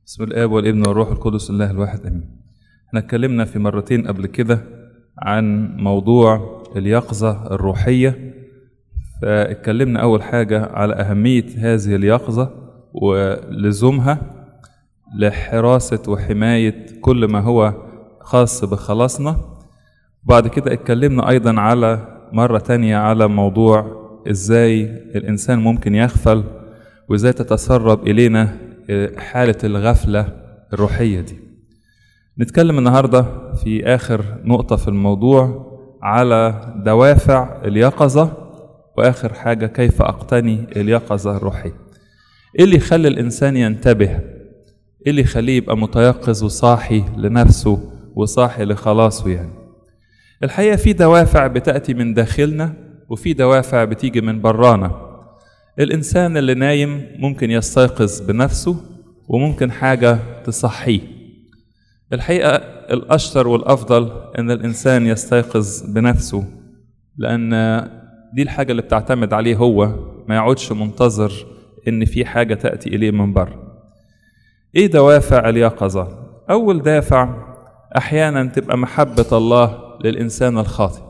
بسم الاب والابن والروح القدس الله الواحد امين احنا اتكلمنا في مرتين قبل كده عن موضوع اليقظة الروحية فاتكلمنا أول حاجة على أهمية هذه اليقظة ولزومها لحراسة وحماية كل ما هو خاص بخلاصنا بعد كده اتكلمنا أيضا على مرة تانية على موضوع إزاي الإنسان ممكن يغفل وإزاي تتسرب إلينا حالة الغفلة الروحية دي نتكلم النهاردة في آخر نقطة في الموضوع على دوافع اليقظة وآخر حاجة كيف أقتني اليقظة الروحية إيه اللي يخلي الإنسان ينتبه إيه اللي يخليه يبقى متيقظ وصاحي لنفسه وصاحي لخلاصه يعني الحقيقة في دوافع بتأتي من داخلنا وفي دوافع بتيجي من برانا الإنسان اللي نايم ممكن يستيقظ بنفسه وممكن حاجة تصحيه الحقيقة الأشطر والأفضل أن الإنسان يستيقظ بنفسه لأن دي الحاجة اللي بتعتمد عليه هو ما يقعدش منتظر إن في حاجة تأتي إليه من بره إيه دوافع اليقظة؟ أول دافع أحيانا تبقى محبة الله للإنسان الخاطئ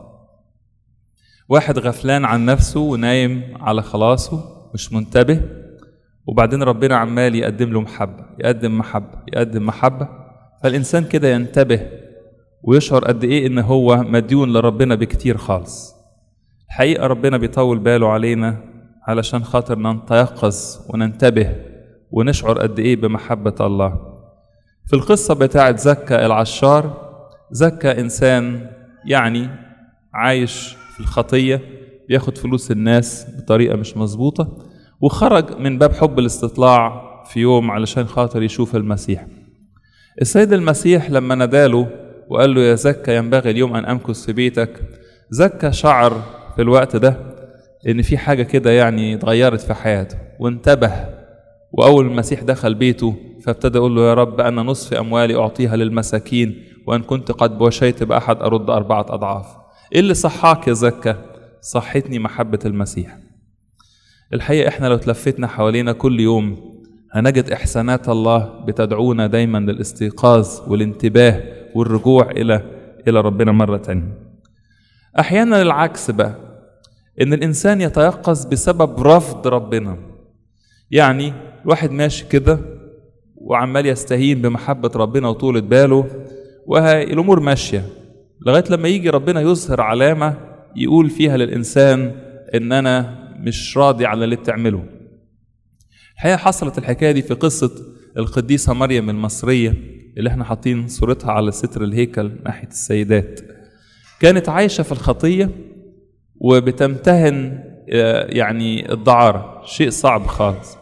واحد غفلان عن نفسه ونايم على خلاصه مش منتبه وبعدين ربنا عمال يقدم له محبة يقدم محبة يقدم محبة فالإنسان كده ينتبه ويشعر قد إيه إن هو مديون لربنا بكتير خالص الحقيقة ربنا بيطول باله علينا علشان خاطر نتيقظ وننتبه ونشعر قد إيه بمحبة الله في القصة بتاعت زكا العشار زكا إنسان يعني عايش في الخطية بياخد فلوس الناس بطريقة مش مظبوطة وخرج من باب حب الاستطلاع في يوم علشان خاطر يشوف المسيح السيد المسيح لما ناداله وقال له يا زكا ينبغي اليوم أن أمكث في بيتك زكا شعر في الوقت ده إن في حاجة كده يعني اتغيرت في حياته وانتبه وأول المسيح دخل بيته فابتدى يقول له يا رب أنا نصف أموالي أعطيها للمساكين وإن كنت قد بوشيت بأحد أرد أربعة أضعاف إيه اللي صحاك يا زكا صحتني محبة المسيح الحقيقة إحنا لو تلفتنا حوالينا كل يوم هنجد إحسانات الله بتدعونا دايما للاستيقاظ والانتباه والرجوع إلى إلى ربنا مرة تانية أحيانا العكس بقى إن الإنسان يتيقظ بسبب رفض ربنا يعني الواحد ماشي كده وعمال يستهين بمحبة ربنا وطولة باله وهي الأمور ماشية لغاية لما يجي ربنا يظهر علامة يقول فيها للإنسان إن أنا مش راضي على اللي بتعمله الحقيقة حصلت الحكاية دي في قصة القديسة مريم المصرية اللي احنا حاطين صورتها على ستر الهيكل ناحية السيدات كانت عايشة في الخطية وبتمتهن يعني الدعارة شيء صعب خالص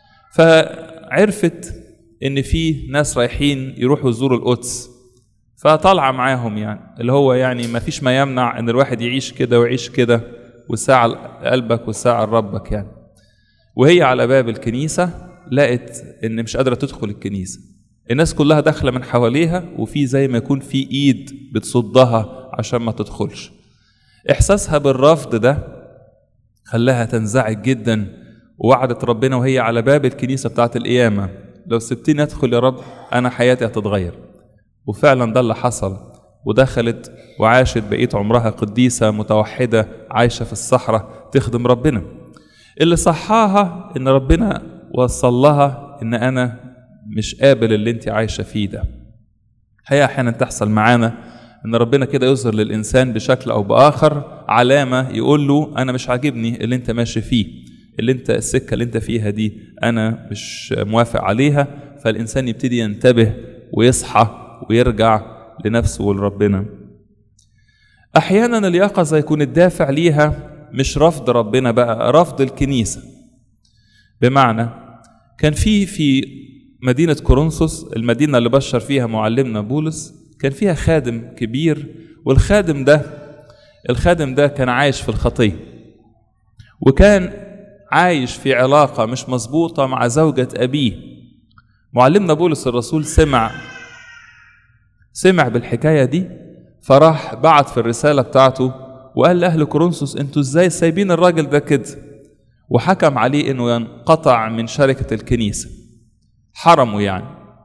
فعرفت ان في ناس رايحين يروحوا يزوروا القدس فطالعه معاهم يعني اللي هو يعني ما فيش ما يمنع ان الواحد يعيش كده ويعيش كده وساعة لقلبك وساعة لربك يعني وهي على باب الكنيسة لقت ان مش قادرة تدخل الكنيسة الناس كلها داخلة من حواليها وفي زي ما يكون في ايد بتصدها عشان ما تدخلش احساسها بالرفض ده خلاها تنزعج جدا ووعدت ربنا وهي على باب الكنيسة بتاعت القيامة لو سبتني ادخل يا رب انا حياتي هتتغير وفعلا ده اللي حصل ودخلت وعاشت بقيت عمرها قديسة متوحدة عايشة في الصحراء تخدم ربنا اللي صحاها ان ربنا وصل لها ان انا مش قابل اللي انت عايشة فيه ده هي احيانا تحصل معانا ان ربنا كده يظهر للانسان بشكل او باخر علامة يقول له انا مش عاجبني اللي انت ماشي فيه اللي انت السكة اللي انت فيها دي انا مش موافق عليها فالانسان يبتدي ينتبه ويصحى ويرجع لنفسه ولربنا احيانا اليقظه يكون الدافع ليها مش رفض ربنا بقى رفض الكنيسه بمعنى كان في في مدينه كورنثوس المدينه اللي بشر فيها معلمنا بولس كان فيها خادم كبير والخادم ده الخادم ده كان عايش في الخطيه وكان عايش في علاقه مش مظبوطه مع زوجة ابيه معلمنا بولس الرسول سمع سمع بالحكايه دي فراح بعت في الرساله بتاعته وقال لاهل كورنثوس انتوا ازاي سايبين الراجل ده كده وحكم عليه انه ينقطع من شركه الكنيسه حرمه يعني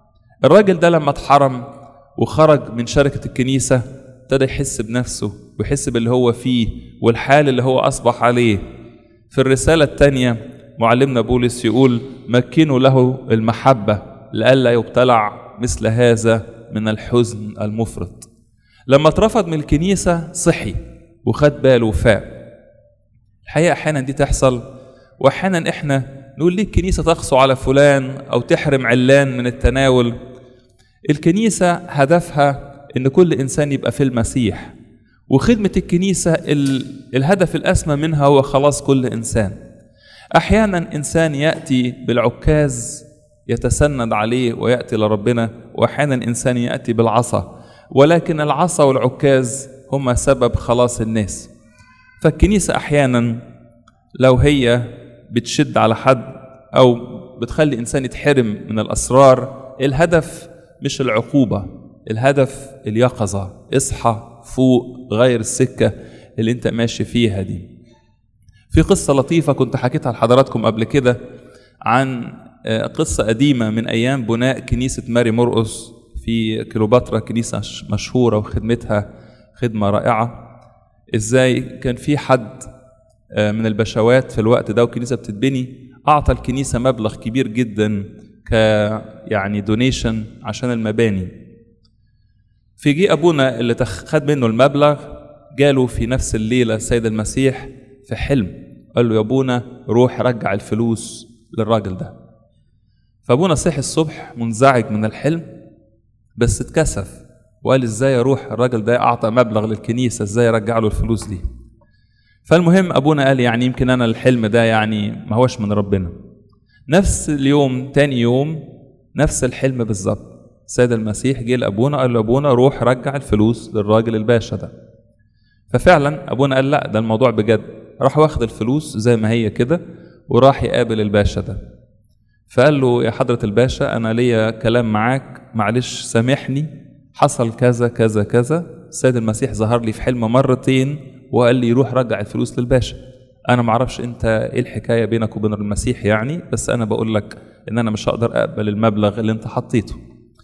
الراجل ده لما اتحرم وخرج من شركة الكنيسة ابتدى يحس بنفسه ويحس باللي هو فيه والحال اللي هو أصبح عليه في الرسالة الثانية معلمنا بولس يقول مكنوا له المحبة لئلا يبتلع مثل هذا من الحزن المفرط لما اترفض من الكنيسة صحي وخد باله وفاق الحقيقة أحيانا دي تحصل وأحيانا إحنا نقول ليه الكنيسة تقسو على فلان أو تحرم علان من التناول الكنيسة هدفها إن كل إنسان يبقى في المسيح وخدمة الكنيسة ال... الهدف الأسمى منها هو خلاص كل إنسان أحيانا إنسان يأتي بالعكاز يتسند عليه ويأتي لربنا وأحيانا إنسان يأتي بالعصا ولكن العصا والعكاز هما سبب خلاص الناس فالكنيسة أحيانا لو هي بتشد على حد أو بتخلي إنسان يتحرم من الأسرار الهدف مش العقوبة الهدف اليقظة اصحى فوق غير السكة اللي انت ماشي فيها دي في قصة لطيفة كنت حكيتها لحضراتكم قبل كده عن قصة قديمة من أيام بناء كنيسة ماري مرقس في كليوباترا كنيسة مشهورة وخدمتها خدمة رائعة إزاي كان في حد من البشوات في الوقت ده والكنيسة بتتبني أعطى الكنيسة مبلغ كبير جدا ك يعني دونيشن عشان المباني في جه أبونا اللي خد منه المبلغ جاله في نفس الليلة السيد المسيح في حلم قال له يا أبونا روح رجع الفلوس للراجل ده فأبونا صحي الصبح منزعج من الحلم بس اتكسف وقال ازاي اروح الراجل ده اعطى مبلغ للكنيسه ازاي ارجع له الفلوس دي فالمهم ابونا قال يعني يمكن انا الحلم ده يعني ما هوش من ربنا نفس اليوم تاني يوم نفس الحلم بالظبط السيد المسيح جه لابونا قال له ابونا روح رجع الفلوس للراجل الباشا ده ففعلا ابونا قال لا ده الموضوع بجد راح واخد الفلوس زي ما هي كده وراح يقابل الباشا ده فقال له يا حضرة الباشا أنا ليا كلام معاك معلش سامحني حصل كذا كذا كذا السيد المسيح ظهر لي في حلم مرتين وقال لي روح رجع الفلوس للباشا انا معرفش انت ايه الحكايه بينك وبين المسيح يعني بس انا بقول لك ان انا مش هقدر اقبل المبلغ اللي انت حطيته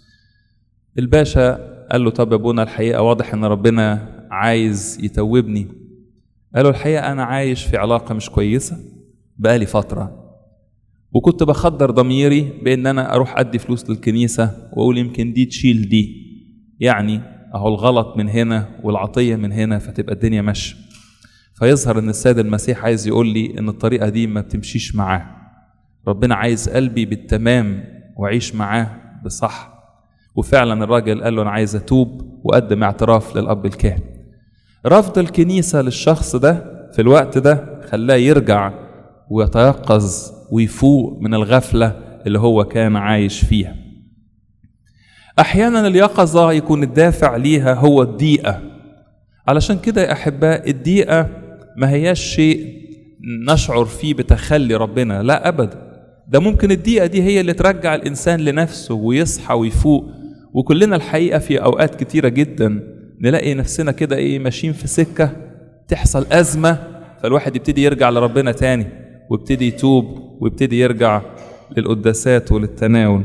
الباشا قال له طب يا ابونا الحقيقه واضح ان ربنا عايز يتوبني قال له الحقيقه انا عايش في علاقه مش كويسه بقالي فتره وكنت بخدر ضميري بان انا اروح ادي فلوس للكنيسه واقول يمكن دي تشيل دي يعني اهو الغلط من هنا والعطيه من هنا فتبقى الدنيا ماشيه فيظهر ان السيد المسيح عايز يقول لي ان الطريقه دي ما بتمشيش معاه ربنا عايز قلبي بالتمام واعيش معاه بصح وفعلا الراجل قال له انا عايز اتوب وقدم اعتراف للاب الكاهن رفض الكنيسه للشخص ده في الوقت ده خلاه يرجع ويتيقظ ويفوق من الغفله اللي هو كان عايش فيها احيانا اليقظه يكون الدافع ليها هو الضيقه علشان كده يا احباء الضيقه ما هياش شيء نشعر فيه بتخلي ربنا لا ابدا ده ممكن الضيقه دي هي اللي ترجع الانسان لنفسه ويصحى ويفوق وكلنا الحقيقه في اوقات كتيره جدا نلاقي نفسنا كده ايه ماشيين في سكه تحصل ازمه فالواحد يبتدي يرجع لربنا تاني ويبتدي يتوب ويبتدي يرجع للقداسات وللتناول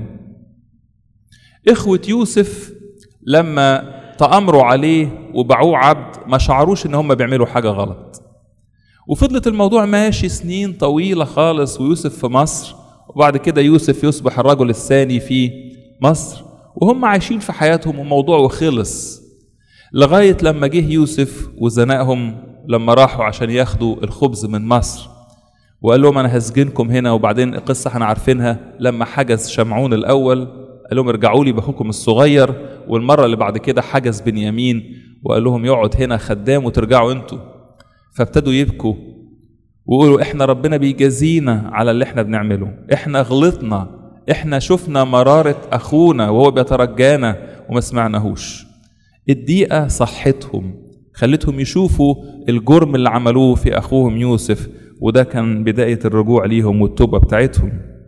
إخوة يوسف لما تأمروا عليه وباعوه عبد ما شعروش إن هم بيعملوا حاجة غلط وفضلت الموضوع ماشي سنين طويلة خالص ويوسف في مصر وبعد كده يوسف يصبح الرجل الثاني في مصر وهم عايشين في حياتهم وموضوع وخلص لغاية لما جه يوسف وزنقهم لما راحوا عشان ياخدوا الخبز من مصر وقال لهم انا هسجنكم هنا وبعدين القصه احنا عارفينها لما حجز شمعون الاول قال لهم ارجعوا لي باخوكم الصغير والمره اللي بعد كده حجز بنيامين وقال لهم يقعد هنا خدام وترجعوا انتوا فابتدوا يبكوا ويقولوا احنا ربنا بيجازينا على اللي احنا بنعمله احنا غلطنا احنا شفنا مرارة اخونا وهو بيترجانا وما سمعناهوش الدقيقة صحتهم خلتهم يشوفوا الجرم اللي عملوه في اخوهم يوسف وده كان بداية الرجوع ليهم والتوبة بتاعتهم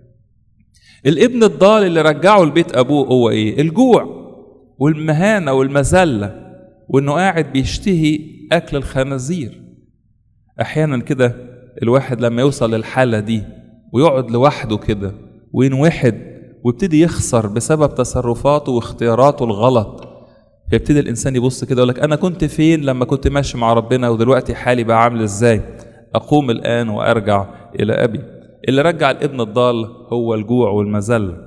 الابن الضال اللي رجعه لبيت ابوه هو ايه الجوع والمهانة والمذلة وانه قاعد بيشتهي اكل الخنازير احيانا كده الواحد لما يوصل للحالة دي ويقعد لوحده كده وينوحد ويبتدي يخسر بسبب تصرفاته واختياراته الغلط فيبتدي الانسان يبص كده يقول لك انا كنت فين لما كنت ماشي مع ربنا ودلوقتي حالي بقى عامل ازاي اقوم الان وارجع الى ابي اللي رجع الابن الضال هو الجوع والمذله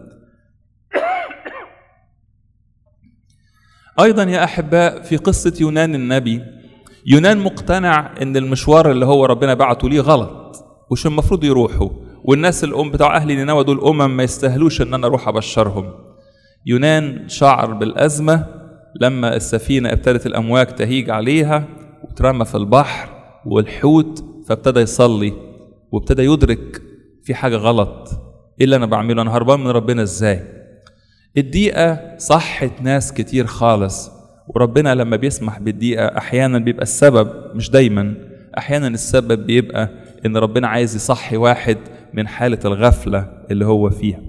ايضا يا احباء في قصه يونان النبي يونان مقتنع ان المشوار اللي هو ربنا بعته ليه غلط وش المفروض يروحوا والناس الام بتوع اهل نينوى دول امم ما يستاهلوش ان انا اروح ابشرهم يونان شعر بالازمه لما السفينه ابتدت الامواج تهيج عليها وترمى في البحر والحوت فابتدى يصلي وابتدى يدرك في حاجه غلط ايه اللي انا بعمله انا هربان من ربنا ازاي الدقيقه صحت ناس كتير خالص وربنا لما بيسمح بالدقيقه احيانا بيبقى السبب مش دايما احيانا السبب بيبقى ان ربنا عايز يصحي واحد من حاله الغفله اللي هو فيها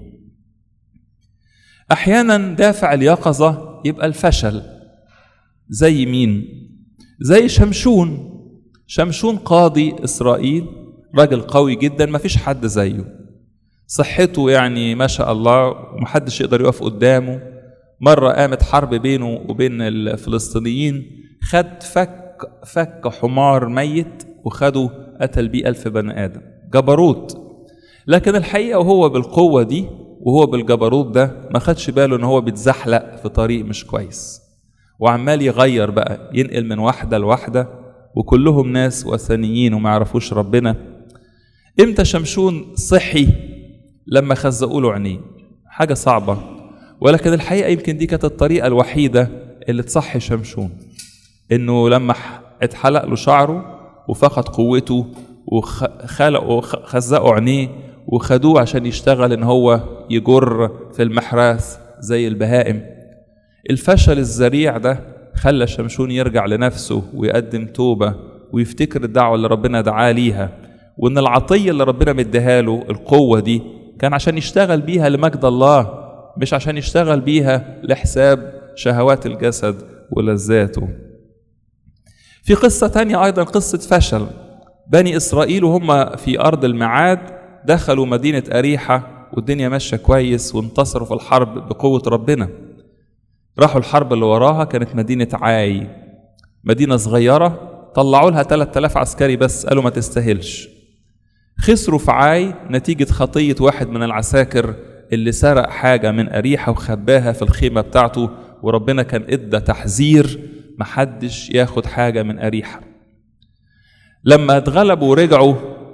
احيانا دافع اليقظه يبقى الفشل زي مين زي شمشون شمشون قاضي اسرائيل راجل قوي جدا ما فيش حد زيه صحته يعني ما شاء الله ومحدش يقدر يقف قدامه مرة قامت حرب بينه وبين الفلسطينيين خد فك فك حمار ميت وخده قتل بيه ألف بني آدم جبروت لكن الحقيقة وهو بالقوة دي وهو بالجبروت ده ما خدش باله ان هو بيتزحلق في طريق مش كويس وعمال يغير بقى ينقل من واحدة لواحدة وكلهم ناس وثنيين وما يعرفوش ربنا امتى شمشون صحي لما خزقوا له عينيه حاجة صعبة ولكن الحقيقة يمكن دي كانت الطريقة الوحيدة اللي تصحي شمشون انه لما اتحلق له شعره وفقد قوته وخلقوا خزقوا عينيه وخدوه عشان يشتغل ان هو يجر في المحراث زي البهائم الفشل الذريع ده خلى شمشون يرجع لنفسه ويقدم توبة ويفتكر الدعوة اللي ربنا دعاه ليها وان العطية اللي ربنا مديها له القوة دي كان عشان يشتغل بيها لمجد الله مش عشان يشتغل بيها لحساب شهوات الجسد ولذاته في قصة تانية أيضا قصة فشل بني إسرائيل وهم في أرض الميعاد دخلوا مدينة أريحة والدنيا ماشية كويس وانتصروا في الحرب بقوة ربنا راحوا الحرب اللي وراها كانت مدينة عاي مدينة صغيرة طلعوا لها 3000 عسكري بس قالوا ما تستاهلش خسروا في عاي نتيجة خطية واحد من العساكر اللي سرق حاجة من أريحة وخباها في الخيمة بتاعته وربنا كان ادى تحذير محدش ياخد حاجة من أريحة لما اتغلبوا ورجعوا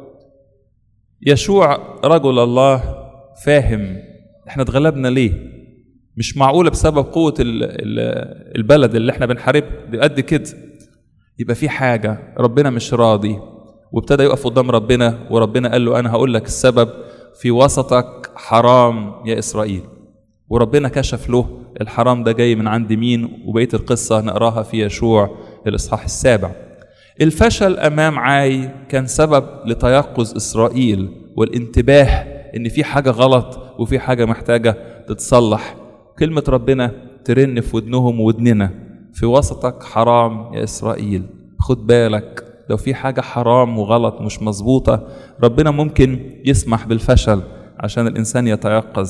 يشوع رجل الله فاهم احنا اتغلبنا ليه مش معقولة بسبب قوة البلد اللي احنا بنحاربها دي قد كده يبقى في حاجة ربنا مش راضي وابتدى يقف قدام ربنا وربنا قال له أنا هقول لك السبب في وسطك حرام يا إسرائيل وربنا كشف له الحرام ده جاي من عند مين وبقية القصة نقراها في يشوع الإصحاح السابع الفشل أمام عاي كان سبب لتيقظ إسرائيل والانتباه إن في حاجة غلط وفي حاجة محتاجة تتصلح كلمة ربنا ترن في ودنهم ودننا في وسطك حرام يا إسرائيل خد بالك لو في حاجة حرام وغلط مش مظبوطة ربنا ممكن يسمح بالفشل عشان الإنسان يتيقظ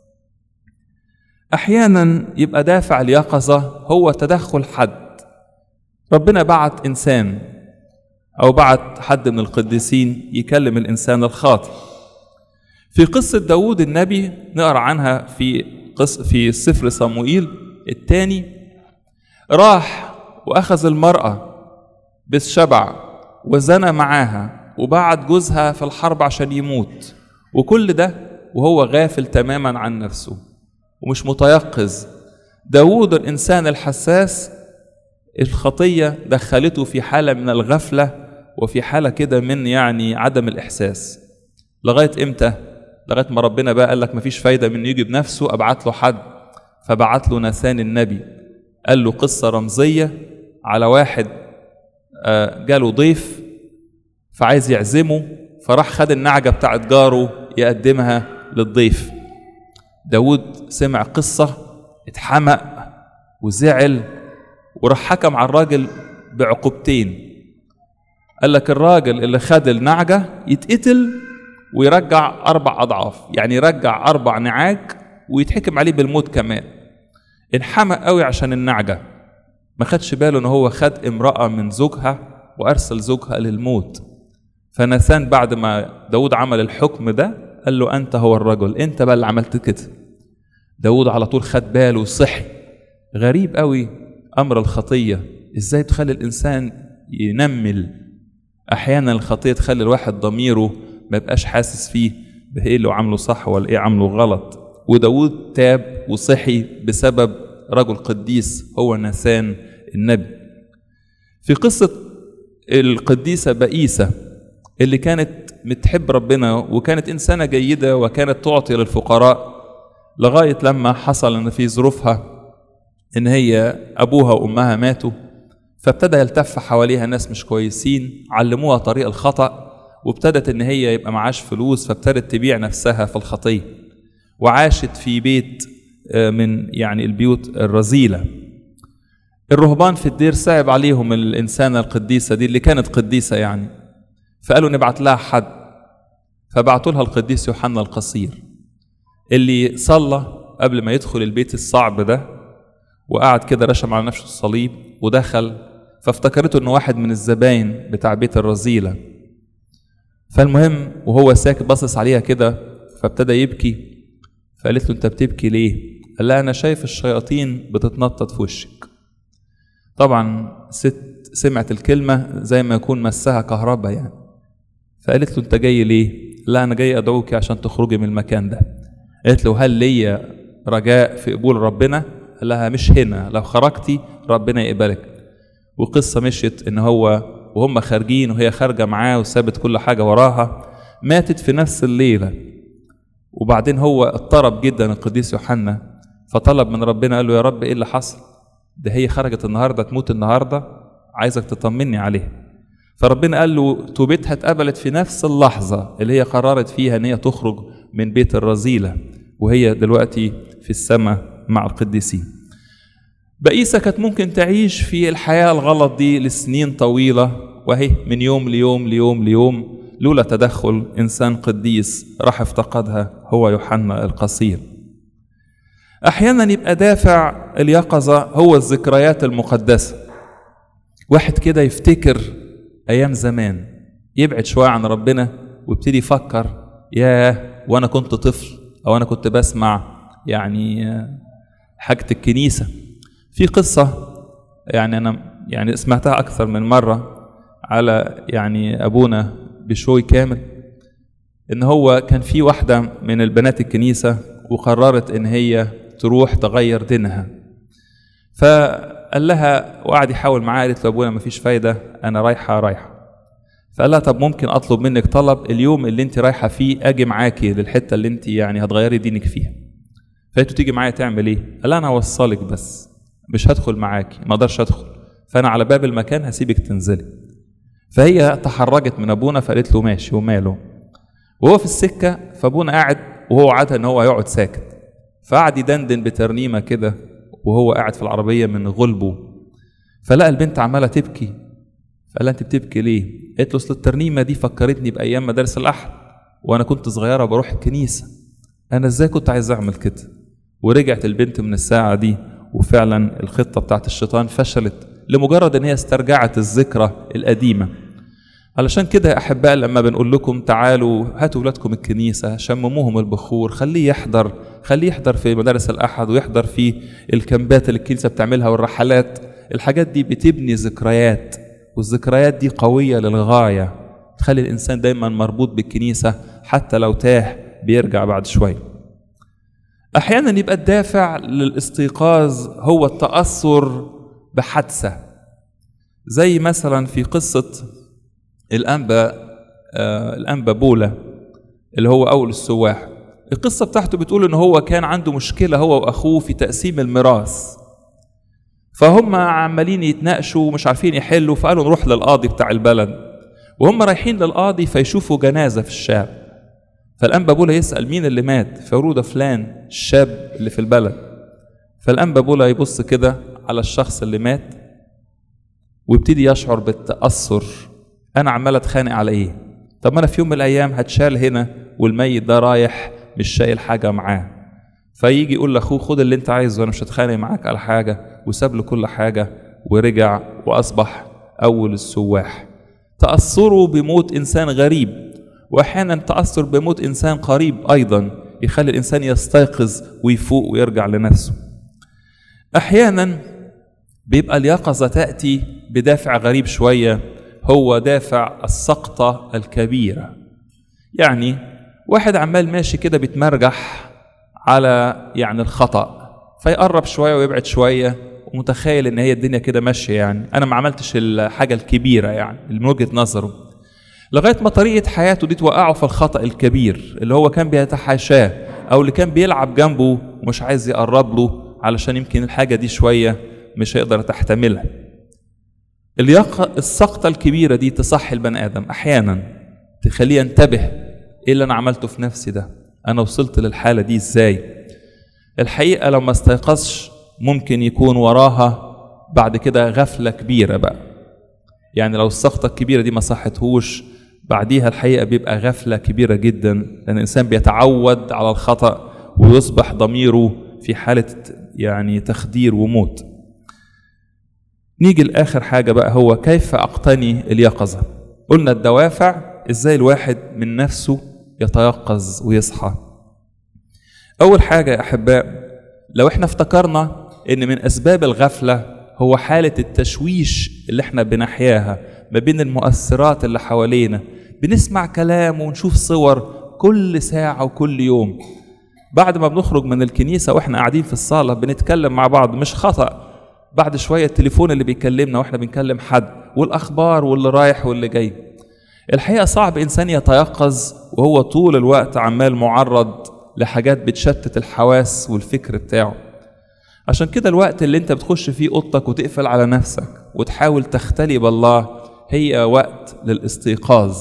أحيانا يبقى دافع اليقظة هو تدخل حد ربنا بعت إنسان أو بعت حد من القديسين يكلم الإنسان الخاطئ في قصة داود النبي نقرأ عنها في قص في سفر صموئيل الثاني راح وأخذ المرأة بالشبع وزنى معاها وبعت جوزها في الحرب عشان يموت وكل ده وهو غافل تماما عن نفسه ومش متيقظ داود الإنسان الحساس الخطية دخلته في حالة من الغفلة وفي حالة كده من يعني عدم الإحساس لغاية إمتى؟ لغاية ما ربنا بقى قال لك مفيش فايدة من يجي بنفسه أبعت له حد فبعت له ناثان النبي قال له قصة رمزية على واحد جاله ضيف فعايز يعزمه فراح خد النعجة بتاعت جاره يقدمها للضيف داود سمع قصة اتحمق وزعل وراح حكم على الراجل بعقوبتين قال لك الراجل اللي خد النعجة يتقتل ويرجع أربع أضعاف يعني يرجع أربع نعاج ويتحكم عليه بالموت كمان انحمق قوي عشان النعجة ما خدش باله ان هو خد امرأة من زوجها وارسل زوجها للموت فنسان بعد ما داود عمل الحكم ده قال له انت هو الرجل انت بقى اللي عملت كده داود على طول خد باله وصحي غريب قوي امر الخطيه ازاي تخلي الانسان ينمل احيانا الخطيه تخلي الواحد ضميره ما يبقاش حاسس فيه بايه اللي عامله صح ولا ايه عامله غلط وداود تاب وصحي بسبب رجل قديس هو نسان النبي في قصة القديسة بئيسة اللي كانت بتحب ربنا وكانت إنسانة جيدة وكانت تعطي للفقراء لغاية لما حصل إن في ظروفها إن هي أبوها وأمها ماتوا فابتدى يلتف حواليها ناس مش كويسين علموها طريق الخطأ وابتدت إن هي يبقى معاش فلوس فابتدت تبيع نفسها في الخطية وعاشت في بيت من يعني البيوت الرذيلة الرهبان في الدير صعب عليهم الإنسانة القديسة دي اللي كانت قديسة يعني فقالوا نبعت لها حد فبعتوا لها القديس يوحنا القصير اللي صلى قبل ما يدخل البيت الصعب ده وقعد كده رشم على نفسه الصليب ودخل فافتكرته انه واحد من الزباين بتاع بيت الرذيلة فالمهم وهو ساكت باصص عليها كده فابتدى يبكي فقالت له انت بتبكي ليه قال لها انا شايف الشياطين بتتنطط في وشك طبعا ست سمعت الكلمة زي ما يكون مسها كهرباء يعني فقالت له انت جاي ليه لا انا جاي ادعوك عشان تخرجي من المكان ده قالت له هل ليا رجاء في قبول ربنا قال لها مش هنا لو خرجتي ربنا يقبلك وقصة مشيت ان هو وهم خارجين وهي خارجة معاه وسابت كل حاجة وراها ماتت في نفس الليلة وبعدين هو اضطرب جدا القديس يوحنا فطلب من ربنا قال له يا رب ايه اللي حصل ده هي خرجت النهارده تموت النهارده عايزك تطمني عليها فربنا قال له توبتها اتقبلت في نفس اللحظة اللي هي قررت فيها ان هي تخرج من بيت الرذيلة وهي دلوقتي في السماء مع القديسين بئيسة كانت ممكن تعيش في الحياة الغلط دي لسنين طويلة وهي من يوم ليوم ليوم ليوم لولا تدخل إنسان قديس راح افتقدها هو يوحنا القصير أحيانا يبقى دافع اليقظة هو الذكريات المقدسة واحد كده يفتكر أيام زمان يبعد شوية عن ربنا ويبتدي يفكر ياه وأنا كنت طفل أو أنا كنت بسمع يعني حاجة الكنيسة في قصة يعني أنا يعني سمعتها أكثر من مرة على يعني أبونا بشوي كامل إن هو كان في واحدة من البنات الكنيسة وقررت إن هي تروح تغير دينها فقال لها وقعد يحاول معاها قالت له ابونا مفيش فايده انا رايحه رايحه فقال لها طب ممكن اطلب منك طلب اليوم اللي انت رايحه فيه اجي معاكي للحته اللي انت يعني هتغيري دينك فيها فقالت له تيجي معايا تعمل ايه قال لها انا هوصلك بس مش هدخل معاكي ما اقدرش ادخل فانا على باب المكان هسيبك تنزلي فهي تحرجت من ابونا فقالت له ماشي وماله وهو في السكه فابونا قاعد وهو وعدها ان هو يقعد ساكت فقعد يدندن بترنيمه كده وهو قاعد في العربيه من غلبه فلقى البنت عماله تبكي فقال لها انت بتبكي ليه؟ قالت له اصل الترنيمه دي فكرتني بايام مدارس الاحد وانا كنت صغيره بروح الكنيسه انا ازاي كنت عايز اعمل كده؟ ورجعت البنت من الساعه دي وفعلا الخطه بتاعت الشيطان فشلت لمجرد ان هي استرجعت الذكرى القديمه علشان كده يا احباء لما بنقول لكم تعالوا هاتوا ولادكم الكنيسه شمموهم البخور خليه يحضر خليه يحضر في مدارس الاحد ويحضر في الكامبات اللي الكنيسه بتعملها والرحلات الحاجات دي بتبني ذكريات والذكريات دي قويه للغايه تخلي الانسان دايما مربوط بالكنيسه حتى لو تاه بيرجع بعد شويه احيانا يبقى الدافع للاستيقاظ هو التاثر بحادثه زي مثلا في قصه الانبا آه الانبا بولا اللي هو اول السواح القصه بتاعته بتقول ان هو كان عنده مشكله هو واخوه في تقسيم الميراث فهم عمالين يتناقشوا ومش عارفين يحلوا فقالوا نروح للقاضي بتاع البلد وهم رايحين للقاضي فيشوفوا جنازه في الشارع فالانبا بولا يسال مين اللي مات فيقولوا ده فلان الشاب اللي في البلد فالانبا بولا يبص كده على الشخص اللي مات ويبتدي يشعر بالتاثر انا عمال اتخانق على ايه طب ما انا في يوم من الايام هتشال هنا والميت ده رايح مش شايل حاجه معاه فيجي يقول لاخوه خد اللي انت عايزه انا مش هتخانق معاك على حاجه وساب له كل حاجه ورجع واصبح اول السواح تاثره بموت انسان غريب واحيانا تاثر بموت انسان قريب ايضا يخلي الانسان يستيقظ ويفوق ويرجع لنفسه احيانا بيبقى اليقظه تاتي بدافع غريب شويه هو دافع السقطه الكبيره يعني واحد عمال ماشي كده بيتمرجح على يعني الخطا فيقرب شويه ويبعد شويه ومتخيل ان هي الدنيا كده ماشيه يعني انا ما عملتش الحاجه الكبيره يعني من وجهه نظره لغايه ما طريقه حياته دي توقعه في الخطا الكبير اللي هو كان بيتحاشاه او اللي كان بيلعب جنبه ومش عايز يقرب له علشان يمكن الحاجه دي شويه مش هيقدر تحتملها اليق... السقطه الكبيره دي تصحي البني ادم احيانا تخليه ينتبه ايه اللي انا عملته في نفسي ده انا وصلت للحاله دي ازاي الحقيقه لو ما استيقظش ممكن يكون وراها بعد كده غفله كبيره بقى يعني لو السقطه الكبيره دي ما صحتهوش بعديها الحقيقه بيبقى غفله كبيره جدا لان الانسان بيتعود على الخطا ويصبح ضميره في حاله يعني تخدير وموت نيجي لاخر حاجه بقى هو كيف اقتني اليقظه قلنا الدوافع ازاي الواحد من نفسه يتيقظ ويصحى اول حاجه يا احباء لو احنا افتكرنا ان من اسباب الغفله هو حاله التشويش اللي احنا بنحياها ما بين المؤثرات اللي حوالينا بنسمع كلام ونشوف صور كل ساعه وكل يوم بعد ما بنخرج من الكنيسه واحنا قاعدين في الصاله بنتكلم مع بعض مش خطا بعد شويه التليفون اللي بيكلمنا واحنا بنكلم حد والاخبار واللي رايح واللي جاي الحقيقه صعب انسان يتيقظ وهو طول الوقت عمال معرض لحاجات بتشتت الحواس والفكر بتاعه عشان كده الوقت اللي انت بتخش فيه اوضتك وتقفل على نفسك وتحاول تختلي بالله هي وقت للاستيقاظ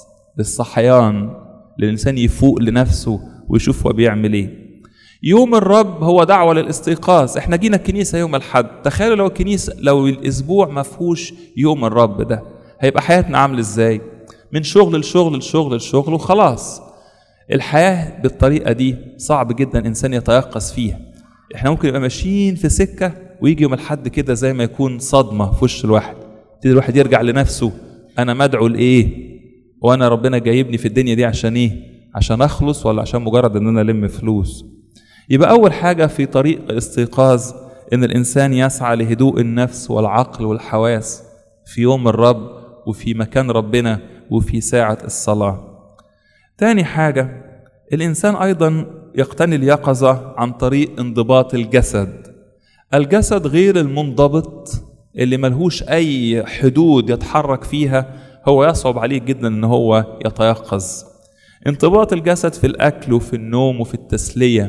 للصحيان للانسان يفوق لنفسه ويشوف هو بيعمل ايه يوم الرب هو دعوة للاستيقاظ احنا جينا الكنيسة يوم الحد تخيلوا لو الكنيسة لو الاسبوع ما فيهوش يوم الرب ده هيبقى حياتنا عامل ازاي من شغل لشغل لشغل لشغل وخلاص الحياة بالطريقة دي صعب جدا انسان يتيقظ فيها احنا ممكن نبقى ماشيين في سكة ويجي يوم الحد كده زي ما يكون صدمة في وش الواحد يبتدي الواحد يرجع لنفسه انا مدعو لايه وانا ربنا جايبني في الدنيا دي عشان ايه عشان اخلص ولا عشان مجرد ان انا الم فلوس يبقى اول حاجة في طريق الاستيقاظ ان الانسان يسعى لهدوء النفس والعقل والحواس في يوم الرب وفي مكان ربنا وفي ساعة الصلاة تاني حاجة الإنسان أيضا يقتني اليقظة عن طريق انضباط الجسد الجسد غير المنضبط اللي ملهوش أي حدود يتحرك فيها هو يصعب عليه جدا ان هو يتيقظ انضباط الجسد في الأكل وفي النوم وفي التسلية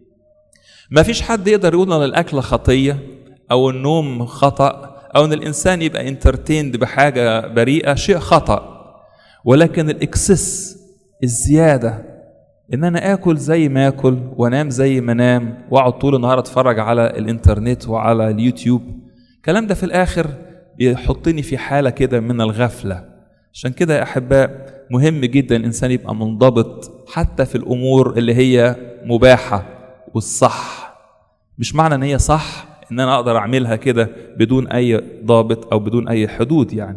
ما فيش حد يقدر يقول ان الاكل خطيه او النوم خطا او ان الانسان يبقى انترتيند بحاجه بريئه شيء خطا ولكن الاكسس الزياده ان انا اكل زي ما اكل وانام زي ما انام واقعد طول النهار اتفرج على الانترنت وعلى اليوتيوب الكلام ده في الاخر بيحطني في حاله كده من الغفله عشان كده يا احباء مهم جدا الانسان يبقى منضبط حتى في الامور اللي هي مباحه والصح مش معنى ان هي صح ان انا اقدر اعملها كده بدون اي ضابط او بدون اي حدود يعني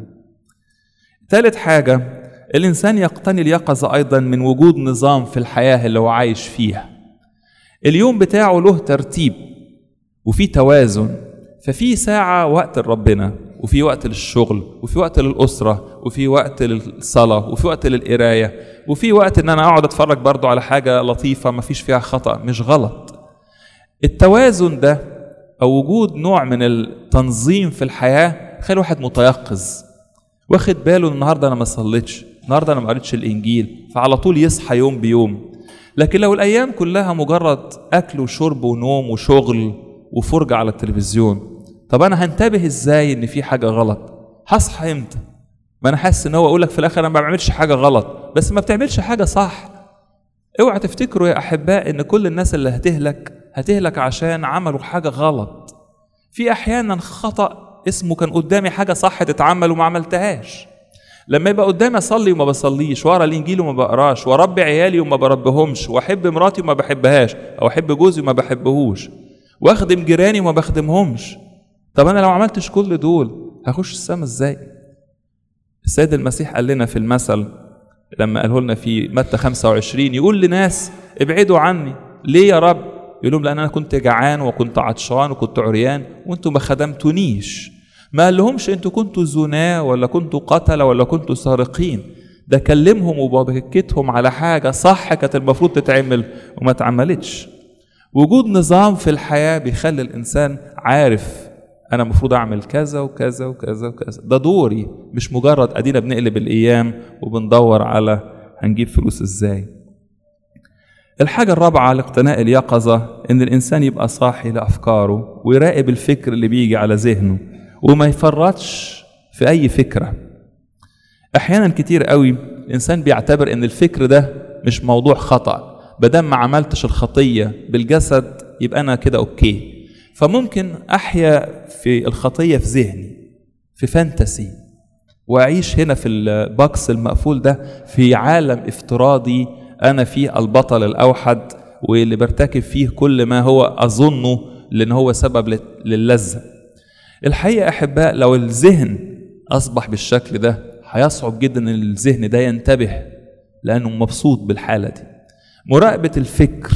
ثالث حاجه الانسان يقتني اليقظه ايضا من وجود نظام في الحياه اللي هو عايش فيها اليوم بتاعه له ترتيب وفي توازن ففي ساعه وقت لربنا وفي وقت للشغل وفي وقت للأسرة وفي وقت للصلاة وفي وقت للقراية وفي وقت إن أنا أقعد أتفرج برضو على حاجة لطيفة ما فيش فيها خطأ مش غلط التوازن ده أو وجود نوع من التنظيم في الحياة خلي واحد متيقظ واخد باله النهاردة أنا ما صليتش النهاردة أنا ما قريتش الإنجيل فعلى طول يصحى يوم بيوم لكن لو الأيام كلها مجرد أكل وشرب ونوم وشغل وفرجة على التلفزيون طب انا هنتبه ازاي ان في حاجه غلط هصحى امتى ما انا حاسس ان هو اقول لك في الاخر انا ما بعملش حاجه غلط بس ما بتعملش حاجه صح اوعى تفتكروا يا احباء ان كل الناس اللي هتهلك هتهلك عشان عملوا حاجه غلط في احيانا خطا اسمه كان قدامي حاجه صح تتعمل وما عملتهاش لما يبقى قدامي اصلي وما بصليش واقرا الانجيل وما بقراش واربي عيالي وما بربيهمش واحب مراتي وما بحبهاش او احب جوزي وما بحبهوش واخدم جيراني وما بخدمهمش طب انا لو عملتش كل دول هخش السما ازاي السيد المسيح قال لنا في المثل لما قاله لنا في متى 25 يقول لناس ابعدوا عني ليه يا رب يقول لهم لان انا كنت جعان وكنت عطشان وكنت عريان وانتم ما خدمتونيش ما قال لهمش انتوا كنتوا زنا ولا كنتوا قتله ولا كنتوا سارقين ده كلمهم وبكتهم على حاجه صح كانت المفروض تتعمل وما اتعملتش وجود نظام في الحياه بيخلي الانسان عارف انا المفروض اعمل كذا وكذا وكذا وكذا ده دوري مش مجرد ادينا بنقلب الايام وبندور على هنجيب فلوس ازاي الحاجة الرابعة لاقتناء اليقظة إن الإنسان يبقى صاحي لأفكاره ويراقب الفكر اللي بيجي على ذهنه وما يفرطش في أي فكرة أحيانا كتير قوي الإنسان بيعتبر إن الفكر ده مش موضوع خطأ بدل ما عملتش الخطية بالجسد يبقى أنا كده أوكي فممكن أحيا في الخطية في ذهني في فانتسي وأعيش هنا في الباكس المقفول ده في عالم افتراضي أنا فيه البطل الأوحد واللي برتكب فيه كل ما هو أظنه لأن هو سبب للذة الحقيقة أحباء لو الذهن أصبح بالشكل ده هيصعب جدا أن الذهن ده ينتبه لأنه مبسوط بالحالة دي مراقبة الفكر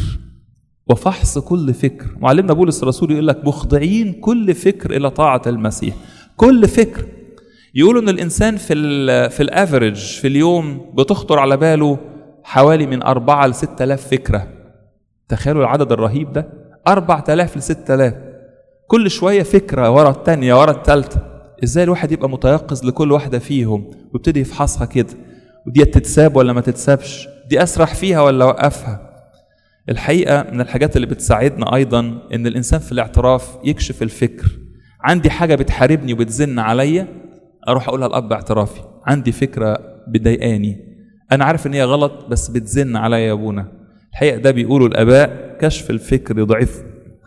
وفحص كل فكر معلمنا بولس الرسول يقول لك مخضعين كل فكر إلى طاعة المسيح كل فكر يقولوا ان الانسان في ال في الافريج في اليوم بتخطر على باله حوالي من أربعة ل 6000 فكرة تخيلوا العدد الرهيب ده 4000 ل 6000 كل شوية فكرة ورا التانية ورا التالتة ازاي الواحد يبقى متيقظ لكل واحدة فيهم ويبتدي يفحصها كده ودي تتساب ولا ما تتسابش دي أسرح فيها ولا أوقفها الحقيقة من الحاجات اللي بتساعدنا أيضا إن الإنسان في الاعتراف يكشف الفكر عندي حاجة بتحاربني وبتزن عليا أروح أقولها لأب اعترافي عندي فكرة بتضايقاني أنا عارف إن هي غلط بس بتزن عليا يا أبونا الحقيقة ده بيقولوا الآباء كشف الفكر يضعفه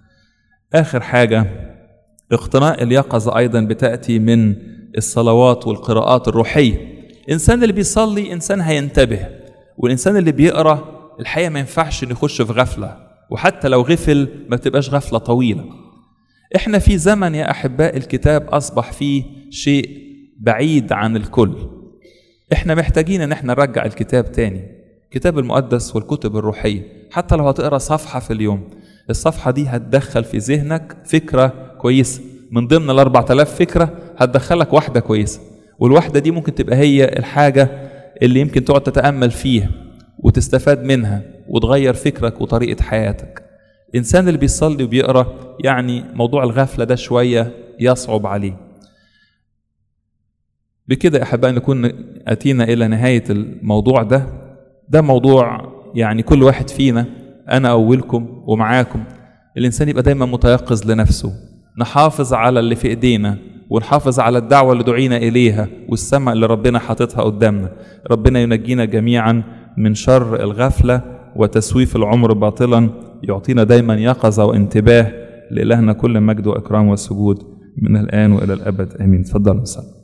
آخر حاجة اقتناء اليقظة أيضا بتأتي من الصلوات والقراءات الروحية الإنسان اللي بيصلي إنسان هينتبه والإنسان اللي بيقرأ الحقيقة ما ينفعش نخش في غفلة وحتى لو غفل ما تبقاش غفلة طويلة احنا في زمن يا أحباء الكتاب أصبح فيه شيء بعيد عن الكل احنا محتاجين ان احنا نرجع الكتاب تاني الكتاب المقدس والكتب الروحية حتى لو هتقرا صفحة في اليوم الصفحة دي هتدخل في ذهنك فكرة كويسة من ضمن ال 4000 فكرة هتدخلك واحدة كويسة والواحدة دي ممكن تبقى هي الحاجة اللي يمكن تقعد تتأمل فيها وتستفاد منها وتغير فكرك وطريقة حياتك الإنسان اللي بيصلي وبيقرأ يعني موضوع الغفلة ده شوية يصعب عليه بكده أحبائي نكون أتينا إلى نهاية الموضوع ده ده موضوع يعني كل واحد فينا أنا أولكم ومعاكم الإنسان يبقى دايما متيقظ لنفسه نحافظ على اللي في إيدينا ونحافظ على الدعوة اللي دعينا إليها والسماء اللي ربنا حاططها قدامنا ربنا ينجينا جميعا من شر الغفلة وتسويف العمر باطلا يعطينا دايما يقظة وانتباه لإلهنا كل مجد وإكرام وسجود من الآن وإلى الأبد آمين تفضلوا صلوا